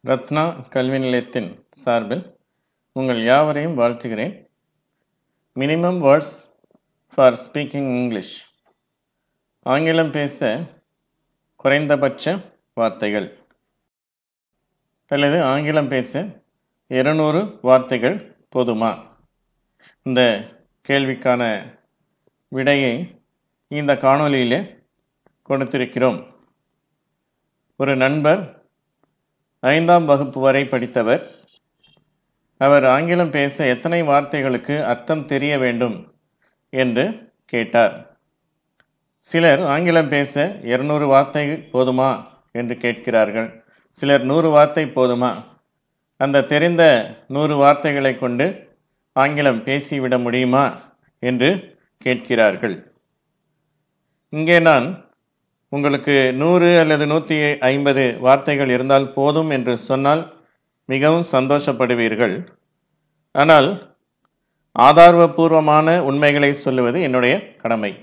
ரத்னா கல்வி நிலையத்தின் சார்பில் உங்கள் யாவரையும் வாழ்த்துகிறேன் minimum words for speaking English ஆங்கிலம் பேச குறைந்தபட்ச வார்த்தைகள் அல்லது ஆங்கிலம் பேச இருநூறு வார்த்தைகள் போதுமா இந்த கேள்விக்கான விடையை இந்த காணொளியிலே கொடுத்திருக்கிறோம் ஒரு நண்பர் ஐந்தாம் வகுப்பு வரை படித்தவர் அவர் ஆங்கிலம் பேச எத்தனை வார்த்தைகளுக்கு அர்த்தம் தெரிய வேண்டும் என்று கேட்டார் சிலர் ஆங்கிலம் பேச இருநூறு வார்த்தை போதுமா என்று கேட்கிறார்கள் சிலர் நூறு வார்த்தை போதுமா அந்த தெரிந்த நூறு வார்த்தைகளை கொண்டு ஆங்கிலம் பேசிவிட முடியுமா என்று கேட்கிறார்கள் இங்கே நான் உங்களுக்கு நூறு அல்லது நூற்றி ஐம்பது வார்த்தைகள் இருந்தால் போதும் என்று சொன்னால் மிகவும் சந்தோஷப்படுவீர்கள் ஆனால் ஆதாரபூர்வமான உண்மைகளை சொல்லுவது என்னுடைய கடமை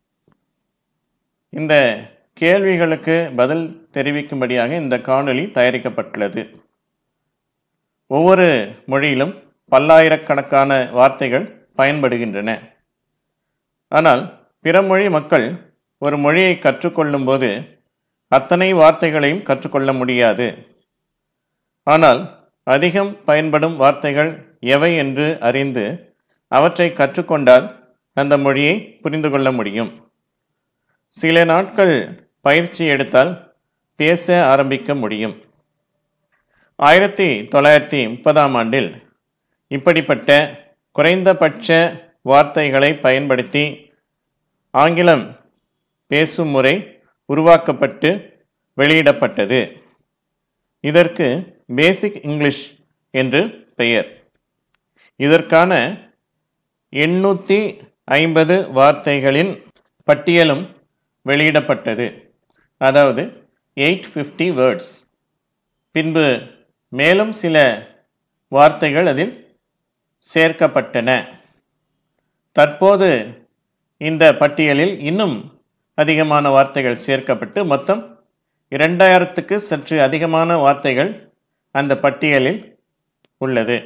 இந்த கேள்விகளுக்கு பதில் தெரிவிக்கும்படியாக இந்த காணொளி தயாரிக்கப்பட்டுள்ளது ஒவ்வொரு மொழியிலும் பல்லாயிரக்கணக்கான வார்த்தைகள் பயன்படுகின்றன ஆனால் பிற மொழி மக்கள் ஒரு மொழியை கற்றுக்கொள்ளும் போது அத்தனை வார்த்தைகளையும் கற்றுக்கொள்ள முடியாது ஆனால் அதிகம் பயன்படும் வார்த்தைகள் எவை என்று அறிந்து அவற்றை கற்றுக்கொண்டால் அந்த மொழியை புரிந்து கொள்ள முடியும் சில நாட்கள் பயிற்சி எடுத்தால் பேச ஆரம்பிக்க முடியும் ஆயிரத்தி தொள்ளாயிரத்தி முப்பதாம் ஆண்டில் இப்படிப்பட்ட குறைந்தபட்ச வார்த்தைகளை பயன்படுத்தி ஆங்கிலம் பேசும் முறை உருவாக்கப்பட்டு வெளியிடப்பட்டது இதற்கு பேசிக் இங்கிலீஷ் என்று பெயர் இதற்கான எண்ணூற்றி ஐம்பது வார்த்தைகளின் பட்டியலும் வெளியிடப்பட்டது அதாவது எயிட் ஃபிஃப்டி வேர்ட்ஸ் பின்பு மேலும் சில வார்த்தைகள் அதில் சேர்க்கப்பட்டன தற்போது இந்த பட்டியலில் இன்னும் அதிகமான வார்த்தைகள் சேர்க்கப்பட்டு மொத்தம் இரண்டாயிரத்துக்கு சற்று அதிகமான வார்த்தைகள் அந்த பட்டியலில் உள்ளது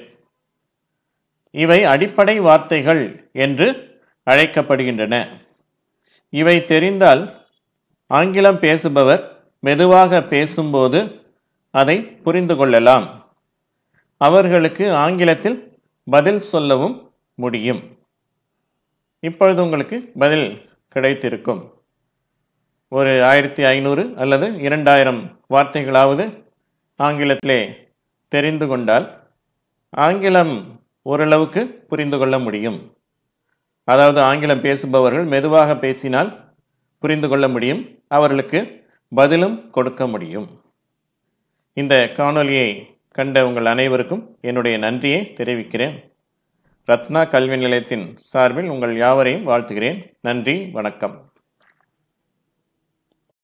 இவை அடிப்படை வார்த்தைகள் என்று அழைக்கப்படுகின்றன இவை தெரிந்தால் ஆங்கிலம் பேசுபவர் மெதுவாக பேசும்போது அதை புரிந்து கொள்ளலாம் அவர்களுக்கு ஆங்கிலத்தில் பதில் சொல்லவும் முடியும் இப்பொழுது உங்களுக்கு பதில் கிடைத்திருக்கும் ஒரு ஆயிரத்தி ஐநூறு அல்லது இரண்டாயிரம் வார்த்தைகளாவது ஆங்கிலத்திலே தெரிந்து கொண்டால் ஆங்கிலம் ஓரளவுக்கு புரிந்து கொள்ள முடியும் அதாவது ஆங்கிலம் பேசுபவர்கள் மெதுவாக பேசினால் புரிந்து கொள்ள முடியும் அவர்களுக்கு பதிலும் கொடுக்க முடியும் இந்த காணொலியை கண்ட உங்கள் அனைவருக்கும் என்னுடைய நன்றியை தெரிவிக்கிறேன் ரத்னா கல்வி நிலையத்தின் சார்பில் உங்கள் யாவரையும் வாழ்த்துகிறேன் நன்றி வணக்கம்